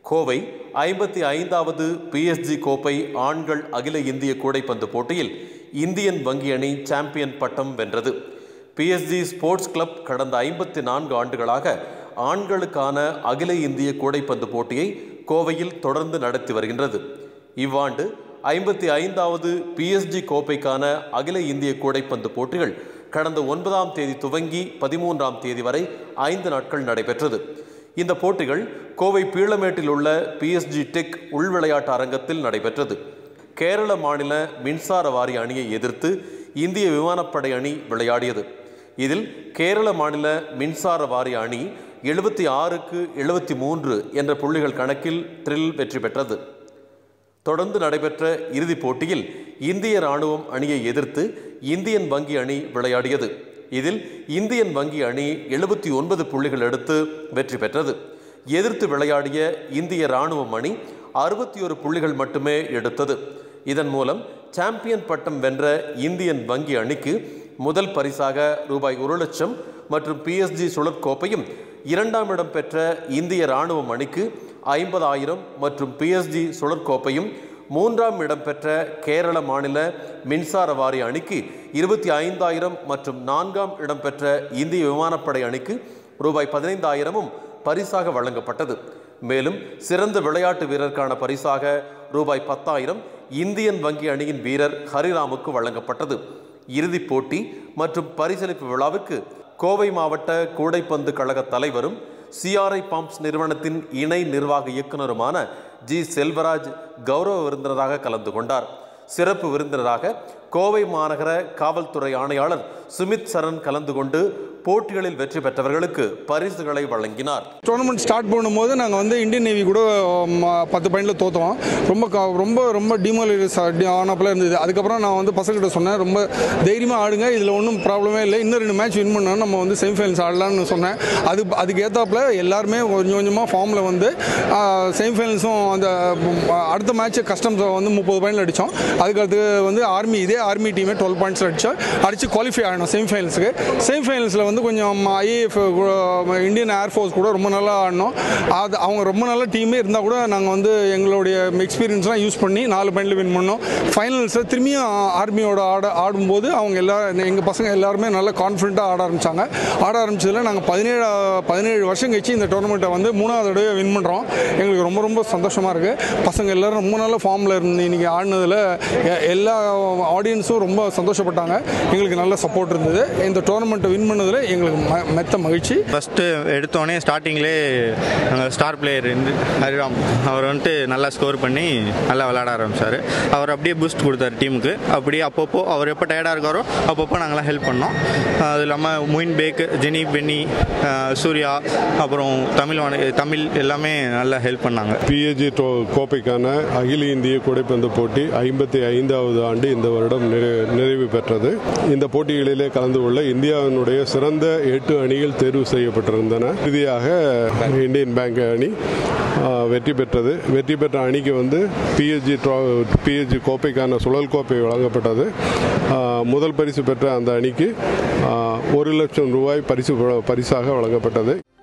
கோவை ஐம்பத்தி ஐந்தாவது பிஎஸ்ஜி கோப்பை ஆண்கள் அகில இந்திய கூடைப்பந்து போட்டியில் இந்தியன் வங்கி அணி சாம்பியன் பட்டம் வென்றது பிஎஸ்ஜி ஸ்போர்ட்ஸ் கிளப் கடந்த ஐம்பத்தி நான்கு ஆண்டுகளாக ஆண்களுக்கான அகில இந்திய கூடைப்பந்து போட்டியை கோவையில் தொடர்ந்து நடத்தி வருகின்றது இவ்வாண்டு ஐம்பத்தி ஐந்தாவது பிஎஸ்ஜி கோப்பைக்கான அகில இந்திய கூடைப்பந்து போட்டிகள் கடந்த ஒன்பதாம் தேதி துவங்கி பதிமூன்றாம் தேதி வரை ஐந்து நாட்கள் நடைபெற்றது இந்த போட்டிகள் கோவை பீளமேட்டில் உள்ள பிஎஸ்ஜி டெக் உள்விளையாட்டு அரங்கத்தில் நடைபெற்றது கேரள மாநில மின்சார வாரிய அணியை எதிர்த்து இந்திய விமானப்படை அணி விளையாடியது இதில் கேரள மாநில மின்சார வாரிய அணி எழுபத்தி ஆறுக்கு எழுபத்தி மூன்று என்ற புள்ளிகள் கணக்கில் த்ரில் வெற்றி பெற்றது தொடர்ந்து நடைபெற்ற இறுதிப் போட்டியில் இந்திய ராணுவம் அணியை எதிர்த்து இந்தியன் வங்கி அணி விளையாடியது இதில் இந்தியன் வங்கி அணி எழுபத்தி ஒன்பது புள்ளிகள் எடுத்து வெற்றி பெற்றது எதிர்த்து விளையாடிய இந்திய ராணுவம் அணி அறுபத்தி ஒரு புள்ளிகள் மட்டுமே எடுத்தது இதன் மூலம் சாம்பியன் பட்டம் வென்ற இந்தியன் வங்கி அணிக்கு முதல் பரிசாக ரூபாய் ஒரு லட்சம் மற்றும் பிஎஸ்ஜி சுழற்கோப்பையும் இரண்டாம் இடம் பெற்ற இந்திய ராணுவம் அணிக்கு ஐம்பதாயிரம் மற்றும் பிஎஸ்ஜி சுழற்கோப்பையும் மூன்றாம் இடம் பெற்ற கேரள மாநில மின்சார வாரிய அணிக்கு இருபத்தி ஐந்தாயிரம் மற்றும் நான்காம் இடம் பெற்ற இந்திய விமானப்படை அணிக்கு ரூபாய் பதினைந்தாயிரமும் பரிசாக வழங்கப்பட்டது மேலும் சிறந்த விளையாட்டு வீரருக்கான பரிசாக ரூபாய் பத்தாயிரம் இந்தியன் வங்கி அணியின் வீரர் ஹரிராமுக்கு வழங்கப்பட்டது இறுதிப் போட்டி மற்றும் பரிசளிப்பு விழாவுக்கு கோவை மாவட்ட கூடைப்பந்து கழக தலைவரும் சிஆர்ஐ பம்ப்ஸ் நிறுவனத்தின் இணை நிர்வாக இயக்குனருமான ஜி செல்வராஜ் கௌரவ விருந்தினராக கலந்து கொண்டார் சிறப்பு விருந்தினராக கோவை மாநகர காவல்துறை ஆணையாளர் சுமித் சரண் கலந்து கொண்டு போட்டிகளில் வெற்றி பெற்றவர்களுக்கு பரிசுகளை வழங்கினார் டோர்னமெண்ட் ஸ்டார்ட் பண்ணும்போது நாங்கள் வந்து இந்தியன் நேவி கூட ம, பத்து பாயிண்டில் தோற்றோம் ரொம்ப க- ரொம்ப ரொம்ப டிமோலிஸ் ஆனப்பில் இருந்தது அதுக்கப்புறம் நான் வந்து பசங்கிட்ட சொன்னேன் ரொம்ப தைரியமாக ஆடுங்க இதில் ஒன்றும் ப்ராப்ளமே இல்லை இன்னும் ரெண்டு மேட்ச் வின் பண்ணால் நம்ம வந்து செமிஃபைனல்ஸ் ஆடலாம்னு சொன்னேன் அது அதுக்கு ஏற்றாப்புல எல்லாருமே கொஞ்சம் கொஞ்சமாக ஃபார்மில் வந்து செமிஃபைனல்ஸும் அந்த ம், அடுத்த மேட்ச் கஸ்டம்ஸை வந்து முப்பது பாயிண்டில் அடித்தோம் அதுக்கடுத்து வந்து ஆர்மி இதே ஆர்மி டீமே டுவெல் பாயிண்ட்ஸ் அடித்தோம் அடித்து குவாலிஃபை ஆகணும் செமிஃபைனல்ஸுக்கு செமிஃபைனல்ஸில் வந்து கொஞ்சம் ஐஏஎஃப் இந்தியன் ஏர்ஃபோர்ஸ் கூட ரொம்ப நல்லா ஆடினோம் அது அவங்க ரொம்ப நல்ல டீமே இருந்தால் கூட நாங்கள் வந்து எங்களுடைய எக்ஸ்பீரியன்ஸ்லாம் யூஸ் பண்ணி நாலு பாயிண்டில் வின் பண்ணோம் ஃபைனல்ஸில் திரும்பியும் ஆர்மியோட ஆட ஆடும்போது அவங்க எல்லா எங்கள் பசங்க எல்லாருமே நல்லா கான்ஃபிடண்ட்டாக ஆட ஆரம்பித்தாங்க ஆட ஆரம்பிச்சதில் நாங்கள் பதினேழு பதினேழு வருஷம் கழிச்சு இந்த டோர்னமெண்ட்டை வந்து மூணாவது தடவை வின் பண்ணுறோம் எங்களுக்கு ரொம்ப ரொம்ப சந்தோஷமாக இருக்குது பசங்க எல்லாரும் ரொம்ப நல்ல ஃபார்மில் இருந்து இன்றைக்கி ஆடினதில் எ- எல்லா ஆடியன்ஸும் ரொம்ப சந்தோஷப்பட்டாங்க எங்களுக்கு நல்ல சப்போர்ட் இருந்தது இந்த டோர்னமெண்ட்டை வின் பண்ணதில் எங்களுக்கு ம மெத்த மகிழ்ச்சி ஃபஸ்ட்டு எடுத்தோடனே ஸ்டார்டிங்லேயே நாங்கள் ஸ்டார் பிளேயர் இருந்து ஹரிராம் அவர் வந்துட்டு நல்லா ஸ்கோர் பண்ணி நல்லா விளையாட ஆரம்பிச்சார் அவர் அப்படியே பூஸ்ட் கொடுத்தாரு டீமுக்கு அப்படியே அப்பப்போ அவர் எப்போ டயர்டாக இருக்காரோ அப்பப்போ நாங்களாம் ஹெல்ப் பண்ணோம் அது இல்லாமல் மொயின் பேக் ஜெனி பென்னி அஹ், சூர்யா அப்புறம் தமிழ் வாணி தமிழ் எல்லாமே நல்லா ஹெல்ப் பண்ணாங்க பிஏஜி கோப்பைக்கான அகில இந்திய கூடைப்பந்து போட்டி ஐம்பத்தி ஐந்தாவது ஆண்டு இந்த வருடம் நிறை- நிறைவு பெற்றது இந்த போட்டிகளிலே கலந்து கொள்ள இந்தியாவினுடைய சிறந்த எட்டு அணிகள் தேர்வு செய்யப்பட்டிருந்தன இறுதியாக இந்தியன் பேங்க் அணி ஆ, வெற்றி பெற்றது வெற்றி பெற்ற அணிக்கு வந்து பிஎஸ்ஜி பிஎஸ்ஜி கோப்பைக்கான சுழல் கோப்பை வழங்கப்பட்டது ஆ, முதல் பரிசு பெற்ற அந்த அணிக்கு ஆ, ஒரு லட்சம் ரூபாய் பரிசு பரிசாக வழங்கப்பட்டது